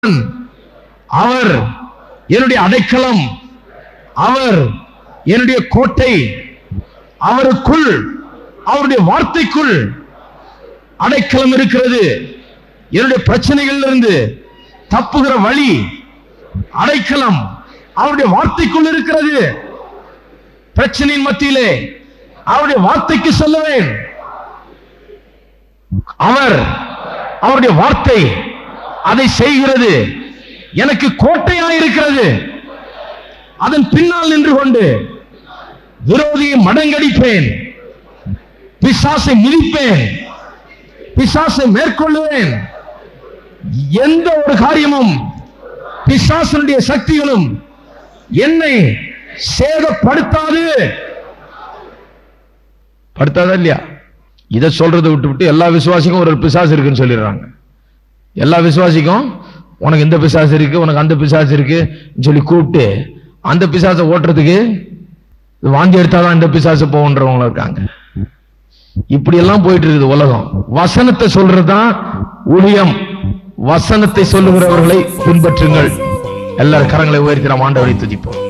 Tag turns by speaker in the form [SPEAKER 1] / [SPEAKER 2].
[SPEAKER 1] அவர் என்னுடைய அடைக்கலம் அவர் என்னுடைய கோட்டை அவருக்குள் அவருடைய வார்த்தைக்குள் அடைக்கலம் இருக்கிறது என்னுடைய பிரச்சனைகளில் இருந்து தப்புகிற வழி அடைக்கலம் அவருடைய வார்த்தைக்குள் இருக்கிறது பிரச்சனையின் மத்தியிலே அவருடைய வார்த்தைக்கு சொல்லுவேன் அவர் அவருடைய வார்த்தை அதை செய்கிறது எனக்கு கோட்டையாய் இருக்கிறது அதன் பின்னால் நின்று கொண்டு விரோதியை மடங்கடிப்பேன் பிசாசை மிதிப்பேன் பிசாசை மேற்கொள்ளுவேன் எந்த ஒரு காரியமும் பிசாசனுடைய சக்திகளும் என்னை சேதப்படுத்தாது படுத்தாதா இல்லையா இதை சொல்றதை விட்டு விட்டு எல்லா விசுவாசிக்கும் ஒரு பிசாசு இருக்குன்னு சொல்லிடுறாங்க எல்லா விசுவாசிக்கும் உனக்கு இந்த பிசாசு இருக்கு உனக்கு அந்த பிசாசு இருக்கு சொல்லி கூப்பிட்டு அந்த பிசாசை ஓட்டுறதுக்கு இது வாந்தி எடுத்தாதான் இந்த பிசாசு போகன்றவங்க இருக்காங்க இப்படி எல்லாம் போயிட்டு இருக்குது உலகம் வசனத்தை சொல்றதுதான் ஊழியம் வசனத்தை சொல்லுகிறவர்களை பின்பற்றுங்கள் எல்லாரும் கரங்களை உயர்த்தி நாம் ஆண்டவரை துதிப்போம்